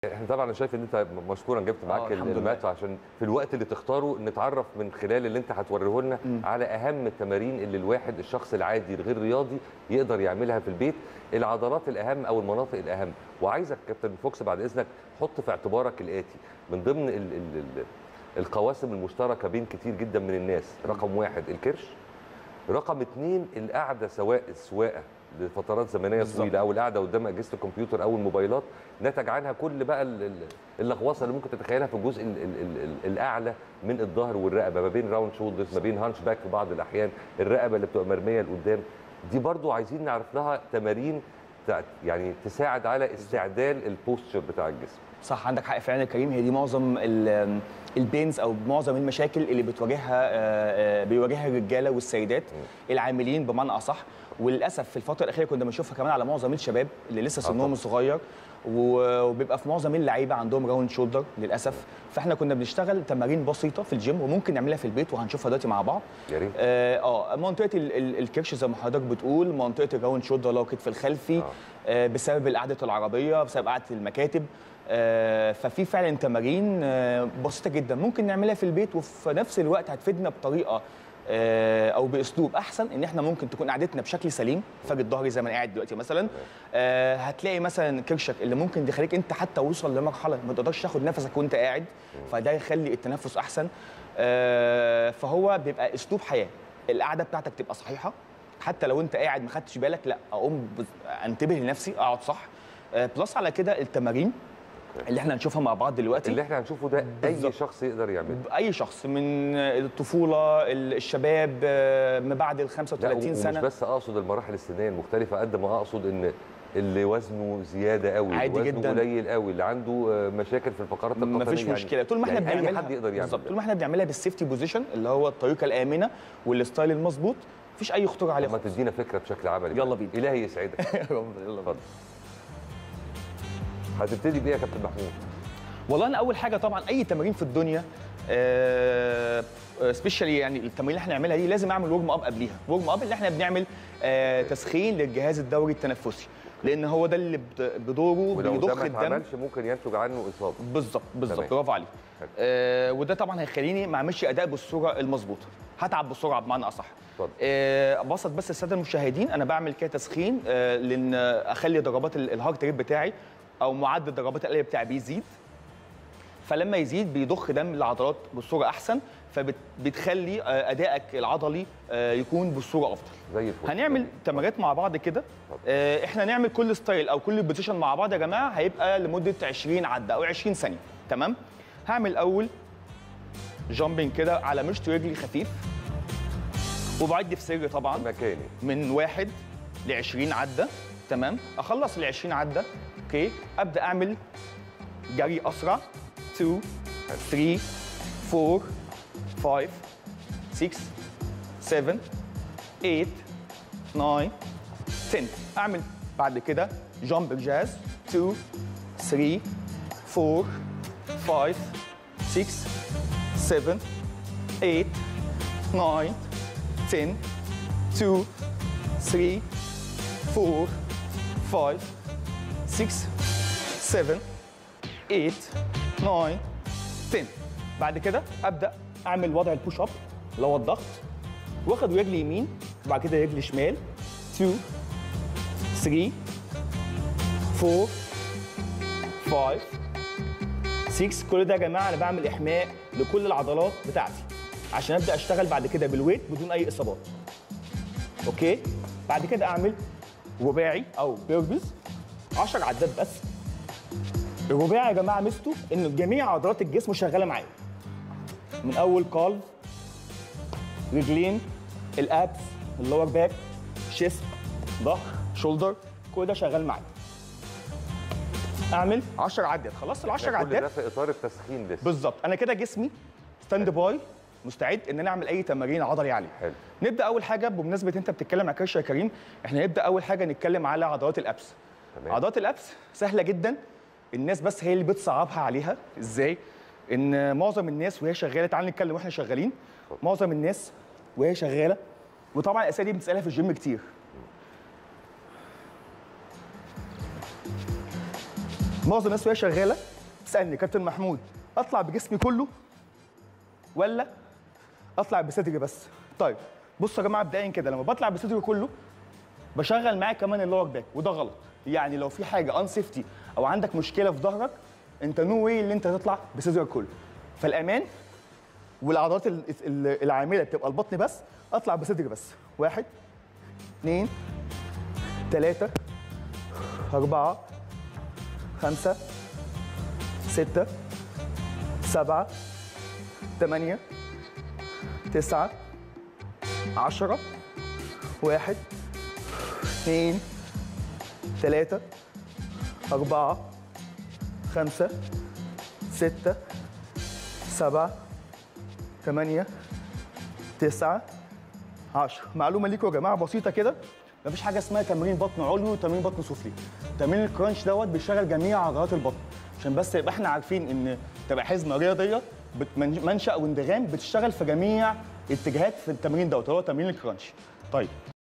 احنا طبعا انا شايف ان انت مشكورا جبت آه، معاك الحمد لله. المات عشان في الوقت اللي تختاره نتعرف من خلال اللي انت هتوريه لنا على اهم التمارين اللي الواحد الشخص العادي الغير رياضي يقدر يعملها في البيت العضلات الاهم او المناطق الاهم وعايزك كابتن فوكس بعد اذنك حط في اعتبارك الاتي من ضمن ال ال ال القواسم المشتركه بين كتير جدا من الناس رقم واحد الكرش رقم اثنين القعده سواء السواقه لفترات زمنيه بالظبط. طويله او القعده قدام اجهزه الكمبيوتر او الموبايلات نتج عنها كل بقى ال- ال- اللغوصه اللي ممكن تتخيلها في الجزء ال ال ال ال الاعلى من الظهر والرقبه ما بين راوند شولدرز ما بين هانش باك في بعض الاحيان الرقبه اللي بتبقى مرميه لقدام دي برضو عايزين نعرف لها تمارين تع- يعني تساعد على استعدال البوستشر بتاع الجسم صح عندك حق فعلا يا كريم هي دي معظم ال- البينز او معظم المشاكل اللي بتواجهها آه، آه، بيواجهها الرجاله والسيدات العاملين بمعنى اصح وللاسف في الفتره الاخيره كنا بنشوفها كمان على معظم الشباب اللي لسه طبعاً. سنهم صغير و- وبيبقى في معظم اللعيبه عندهم راوند شولدر للاسف فاحنا كنا بنشتغل تمارين بسيطه في الجيم وممكن نعملها في البيت وهنشوفها دلوقتي مع بعض يا ريت اه آه، منطقه ال- ال- الكرش زي ما حضرتك بتقول منطقه الراوند شولدر اللي هو الكتف الخلفي آه. آه. بسبب قعده العربيه بسبب قعده المكاتب آه، ففي فعلا تمارين آه، بسيطه جدا ممكن نعملها في البيت وفي نفس الوقت هتفيدنا بطريقه آه، او باسلوب احسن ان احنا ممكن تكون قعدتنا بشكل سليم فارد ظهري زي ما انا قاعد دلوقتي مثلا آه، هتلاقي مثلا كرشك اللي ممكن يخليك انت حتى وصل لمرحله ما تقدرش تاخد نفسك وانت قاعد فده يخلي التنفس احسن آه، فهو بيبقى اسلوب حياه القعده بتاعتك تبقى صحيحه حتى لو انت قاعد ما خدتش بالك لا اقوم بز- انتبه لنفسي اقعد صح آه، بلس على كده التمارين اللي احنا هنشوفها مع بعض دلوقتي اللي احنا هنشوفه ده اي بالظبط. شخص يقدر يعمله اي شخص من الطفوله الشباب آه، ما بعد ال لا 35 ومش سنه بس اقصد المراحل السنيه المختلفه قد ما اقصد ان اللي وزنه زياده قوي عادي وزنه جداً. قليل قوي اللي عنده آه، مشاكل في الفقرات القطنيه ما فيش يعني- مشكله طول ما احنا يعني بنعملها اي حد يقدر يعمل بالظبط ده. طول ما احنا بنعملها بالسيفتي بوزيشن اللي هو الطريقه الامنه والستايل المظبوط مفيش اي خطوره عليه طب ما خالص تدينا فكره بشكل عملي يلا بقى. بينا. الهي يسعدك يلا بينا. اتفضل هتبتدي بايه يا كابتن محمود والله انا اول حاجه طبعا اي تمارين في الدنيا سبيشالي يعني التمارين اللي احنا نعملها دي لازم اعمل ورم اب قبليها ورم اب اللي احنا بنعمل آه، تسخين للجهاز الدوري التنفسي لان هو ده اللي بد- بدوره ولو ده بيضخ ما الدم اتعملش ممكن ينتج عنه اصابه بالظبط بالظبط تمام. برافو عليك حلو. آه وده طبعا هيخليني ما اعملش اداء بالصوره المظبوطه هتعب بسرعه بمعنى اصح اتفضل. آه ابسط بس الساده المشاهدين انا بعمل كده تسخين آه لان اخلي ضربات ال- الهارت ريت بتاعي او معدل ضربات القلب بتاعي بيزيد فلما يزيد بيضخ دم العضلات بصوره احسن فبتخلي ادائك العضلي آه، يكون بالصوره افضل زي الفل هنعمل تمارينات مع بعض كده آه، احنا نعمل كل ستايل او كل بوزيشن مع بعض يا جماعه هيبقى لمده 20 عده او 20 ثانيه تمام هعمل اول جامبنج كده على مشط رجلي خفيف وبعد في سر طبعا مكاني من واحد ل 20 عده تمام اخلص ال 20 عده اوكي ابدا اعمل جري اسرع 2 3 4 5 6 7 8 9 10 اعمل بعد كده جامب جاز 2 3 4 5 6 7 8 9 10 2 3 4 5 6 7 8 9 10 بعد كده ابدا اعمل وضع البوش اب اللي هو الضغط واخد رجلي يمين وبعد كده رجلي شمال 2 3 4 5 6 كل ده يا جماعه انا بعمل احماء لكل العضلات بتاعتي عشان ابدا اشتغل بعد كده بالويت بدون اي اصابات اوكي بعد كده اعمل رباعي او بيرجز 10 عدات بس الرباعي يا جماعه ميزته ان جميع عضلات الجسم شغاله معايا من اول قلب رجلين الابس اللور باك شيست ظهر شولدر كل ده شغال معايا اعمل 10 عدات خلاص ال 10 كل عدات ده في اطار التسخين لسه بالظبط انا كده جسمي ستاند باي مستعد ان انا اعمل اي تمارين عضلي عليه حلو. نبدا اول حاجه بمناسبه انت بتتكلم على كرش يا كريم احنا نبدا اول حاجه نتكلم على عضلات الابس تمام. عضلات الابس سهله جدا الناس بس هي اللي بتصعبها عليها ازاي ان معظم الناس وهي شغاله تعال نتكلم واحنا شغالين معظم الناس وهي شغاله وطبعا الاسئله دي بنسالها في الجيم كتير معظم الناس وهي شغاله تسالني كابتن محمود اطلع بجسمي كله ولا اطلع بصدري بس طيب بصوا يا جماعه مبدئيا كده لما بطلع بصدري كله بشغل معاك كمان اللور باك وده غلط يعني لو في حاجه ان سيفتي او عندك مشكله في ظهرك انت نو واي اللي انت تطلع بصدرك كله فالامان والعضلات ال- ال- العامله بتبقى البطن بس اطلع بصدري بس واحد اثنين ثلاثة أربعة خمسة ستة سبعة ثمانية تسعة عشرة واحد اثنين ثلاثة أربعة خمسة ستة سبعة ثمانية تسعة عشرة معلومة ليكم يا جماعة بسيطة كده مفيش حاجة اسمها تمرين بطن علوي وتمرين بطن سفلي تمرين الكرانش دوت بيشغل جميع عضلات البطن عشان بس يبقى احنا عارفين ان تبقى حزمة رياضية بت- من- منشأ واندغام بتشتغل في جميع اتجاهات في التمرين دوت اللي هو تمرين الكرانش طيب